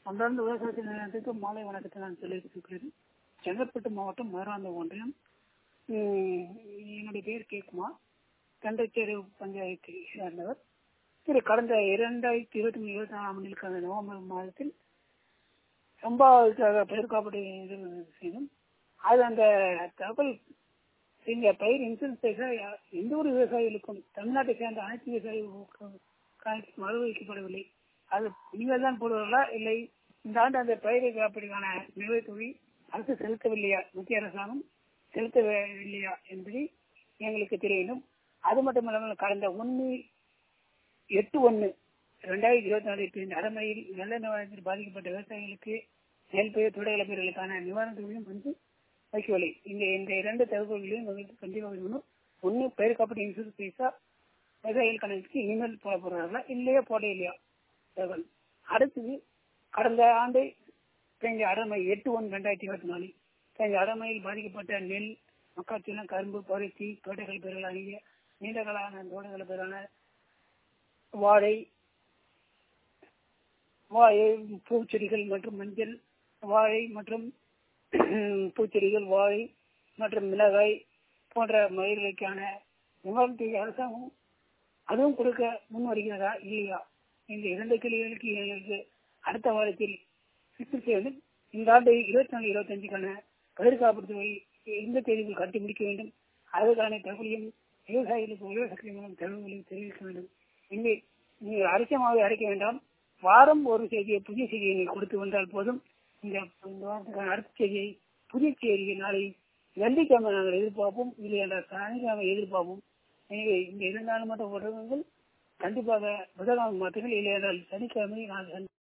அன்றார்ந்த விவசாய நிலையத்துக்கு மாலை வணக்கத்தை நான் சொல்லியிருக்கிறேன் செங்கல்பட்டு மாவட்டம் மதுராந்த ஒன்றியம் உம், என்னுடைய பேர் கேக்குமா கண்டச்சேரி பஞ்சாயத்தை சேர்ந்தவர் திரு கடந்த இரண்டாயிரத்தி இருபத்தி மூணு இருபத்தி நாலாம் ஆண்டிற்கான நவம்பர் மாதத்தில் சம்பாவுக்காக பயிர் காப்பீடு இது செய்தோம் அது அந்த தகவல் இந்த பயிர் இன்சூரன்ஸ் பைசா யா- எந்த ஒரு விவசாயிகளுக்கும் தமிழ்நாட்டை சேர்ந்த அனைத்து விவசாயிகளுக்கும் மறு வைக்கப்படவில்லை அது நீங்கள் தான் போடுவீர்களா இல்லை இந்த ஆண்டு அந்த பயிர் காப்பீடுக்கான நிலுவைத் தொகை அரசு செலுத்தவில்லையா மத்திய அரசாங்கம் செலுத்தவில்லையா என்பதை எங்களுக்கு தெரிய வேண்டும் அது மட்டும் இல்லாமல் கடந்த ஒன்று எட்டு ஒன்று ரெண்டாயிரத்தி இருபத்தி நாலு இந்த அரைமழையில் வெள்ள நிவாரணத்தில் பாதிக்கப்பட்ட விவசாயிகளுக்கு நெல் பயிர் துடை இழப்பீர்களுக்கான நிவாரணத்தையும் வந்து வைக்கவில்லை இந்த இந்த இரண்டு தகவல்களையும் உங்களுக்கு கண்டிப்பாக வேணும் ஒன்று பயிர் காப்பீடு இன்சூரன்ஸ் பைசா விவசாயிகள் கணக்கு இனிமேல் போட போறாங்களா இல்லையா போட இல்லையா தகவல் அடுத்தது கடந்த ஆண்டு பெஞ்ச அடமை எட்டு ஒன்று ரெண்டாயிரத்தி இருபத்தி நாலு பெஞ்ச அடமையில் பாதிக்கப்பட்ட நெல் மக்காச்சோளம் கரும்பு பருத்தி தோட்டக்கல் பயிர்கள் ஆகிய நீண்டகாலான தோட்டக்கல் பயிரான வாழை வாழை பூச்செடிகள் மற்றும் மஞ்சள் வாழை மற்றும் பூச்செடிகள் வாழை மற்றும் மிளகாய் போன்ற மயிர்களுக்கான நிவாரணத்தை அரசாங்கம் அதுவும் கொடுக்க முன் வருகிறதா இல்லையா இந்த இரண்டு கேள்விகளுக்கு எங்களுக்கு அடுத்த வாரத்தில் சிக்கல் செய்ய வேண்டும் இந்த ஆண்டு இருபத்தி நாலு இருபத்தஞ்சுக்கான பயிர் காப்பீடு தொகை எந்த தேதியில் கட்டி முடிக்க வேண்டும் அதற்கான தகவலையும் விவசாயிகளுக்கு விவசாய மூலம் தகவல்களையும் தெரிவிக்க வேண்டும் இங்கே நீங்கள் அரைச்சமாகவே அரைக்க வேண்டாம் வாரம் ஒரு செய்தியை புதிய செய்தியை நீங்கள் கொடுத்து வந்தால் போதும் இந்த இந்த வாரத்துக்கான அடுத்த செய்தியை புதிய செய்தியை நாளை வெள்ளிக்கிழமை நாங்கள் எதிர்பார்ப்போம் இல்லை என்றால் சனிக்கிழமை எதிர்பார்ப்போம் எனவே இந்த இரண்டு நாள் மட்டும் உடல்கள் கண்டிப்பாக புதன்கிழமை மாற்றுங்கள் இல்லை என்றால் சனிக்கிழமை நாங்கள்